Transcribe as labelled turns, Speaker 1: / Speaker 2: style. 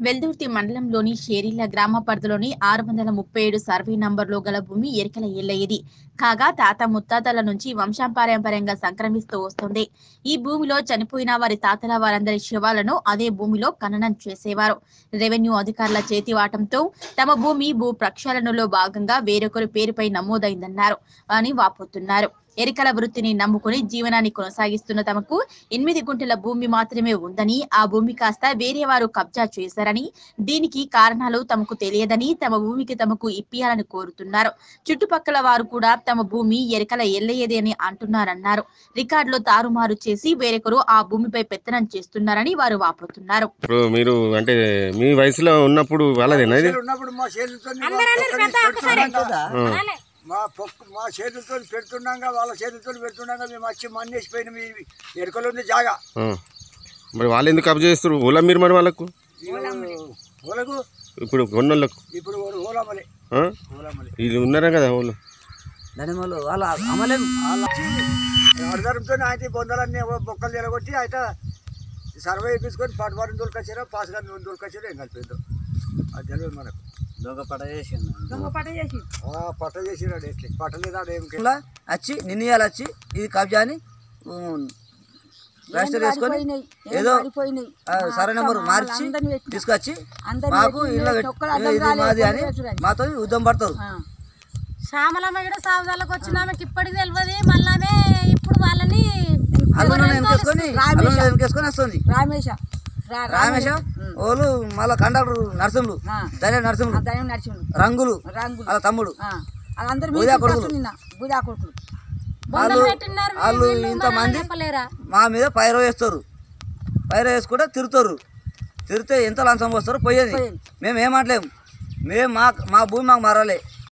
Speaker 1: వెల్దుర్తి మండలంలోని షేరిల్ల గ్రామ పరిధిలోని ఆరు వందల ముప్పై ఏడు సర్వే నంబర్లో గల భూమి ఎరికల ఇల్లయ్యది కాగా తాత ముత్తాతల నుంచి వంశపారంపర్యంగా సంక్రమిస్తూ వస్తుంది ఈ భూమిలో చనిపోయిన వారి తాతల వారందరి శవాలను అదే భూమిలో ఖననం చేసేవారు రెవెన్యూ అధికారుల చేతివాటంతో తమ భూమి భూ ప్రక్షాళనలో భాగంగా వేరొకరి పేరుపై నమోదైందన్నారు అని వాపోతున్నారు ఎరికల వృత్తిని నమ్ముకుని జీవనాన్ని కొనసాగిస్తున్న తమకు ఎనిమిది గుంటల భూమి మాత్రమే ఉందని ఆ భూమి కాస్త వేరే వారు కబ్జా చేశారని దీనికి కారణాలు తమకు తెలియదని తమ భూమికి తమకు ఇప్పియాలని కోరుతున్నారు చుట్టుపక్కల వారు కూడా తమ భూమి ఎరికల ఎల్లయ్యేది అని అంటున్నారన్నారు రికార్డులో తారుమారు చేసి వేరొకరు ఆ భూమిపై పెత్తనం చేస్తున్నారని వారు వాపోతున్నారు
Speaker 2: ఇప్పుడు మీరు అంటే మీ వయసులో ఉన్నప్పుడు వాళ్ళదేనా ఇది
Speaker 3: ఉన్నప్పుడు మా చేతులతో
Speaker 2: ఆ.
Speaker 3: మా పొక్కు మా చేతులతో పెడుతుండగా వాళ్ళ చేతులతో పెడుతుండగా మేము వచ్చి మన్నేసిపోయిన మీ ఎరుకలు ఉంది జాగా
Speaker 2: ఆ. మరి వాళ్ళు ఎందుకు కబ్జా చేస్తారు ఓలా మీరు మరి వాళ్ళకు
Speaker 3: ఓలకు
Speaker 2: ఇప్పుడు కొన్నోళ్ళకు
Speaker 3: ఇప్పుడు ఓలమలే
Speaker 2: ఆ?
Speaker 3: ఓలమలే
Speaker 2: వీళ్ళు ఉన్నారా కదా వాళ్ళు
Speaker 4: దానివల్ల వాళ్ళ అమలేం
Speaker 3: వాళ్ళు వచ్చి అడగడంతో అయితే బొందలన్నీ ఏవో బొక్కలు నిలగొట్టి అయితే సర్వే ఇప్పించుకొని పట్టుబారిని దొరికొచ్చారో పాస్ గారిని దొరికొచ్చారో ఏం కలిపిందో అది తెలియదు మనకు
Speaker 4: దొంగ పట చేసిండు
Speaker 3: ఆ, పట్ట చేసిరాడు ఎట్లా పట్టలేదు ఆడ ఏం
Speaker 4: ఇలా వచ్చి నిన్నయాలు వచ్చి ఇది కబ్జా అని ఉమ్, రిజిస్టర్ చేసుకొని ఏదో ఆ, సరే నెంబర్ మార్చి తీసుకొచ్చి మాకు ఇళ్ళ ఇది మాది అని మాతో యుద్ధం పడతారు
Speaker 5: శ్యామలమ్మ కూడా సాగుదాలకు వచ్చిన ఆమెకి ఇప్పటికి తెలియదు మళ్ళానే ఇప్పుడు వాళ్ళని
Speaker 4: అల్లుని వెనకేసుకొని అల్లుని వెనకేసుకొని వస్తుంది
Speaker 6: రామేశ
Speaker 4: రామేశ వాళ్ళు మళ్ళా కండక్టర్ నరసింహులు ధైర్య నరసింహులు
Speaker 6: దయం నడిచిండు
Speaker 4: రంగులు
Speaker 6: రంగులు
Speaker 4: వాళ్ళ తమ్ముడు
Speaker 6: ఆ, వాళ్ళందరూ
Speaker 4: బూదా కొడుకులు.
Speaker 6: నిన్న బూదా కొడుకులు
Speaker 4: వాళ్ళు
Speaker 5: పెట్టినారు
Speaker 4: వాళ్ళు ఇంతమంది
Speaker 5: చెప్పలేరా
Speaker 4: మా మీద పైరో వేస్తారు పైరో వేసుకుంటే తిరుతారు తిరితే ఎంత లంచం వస్తారో పోయేది మేము ఏమంటలేము మేము మా మా భూమి మాకు మారాలి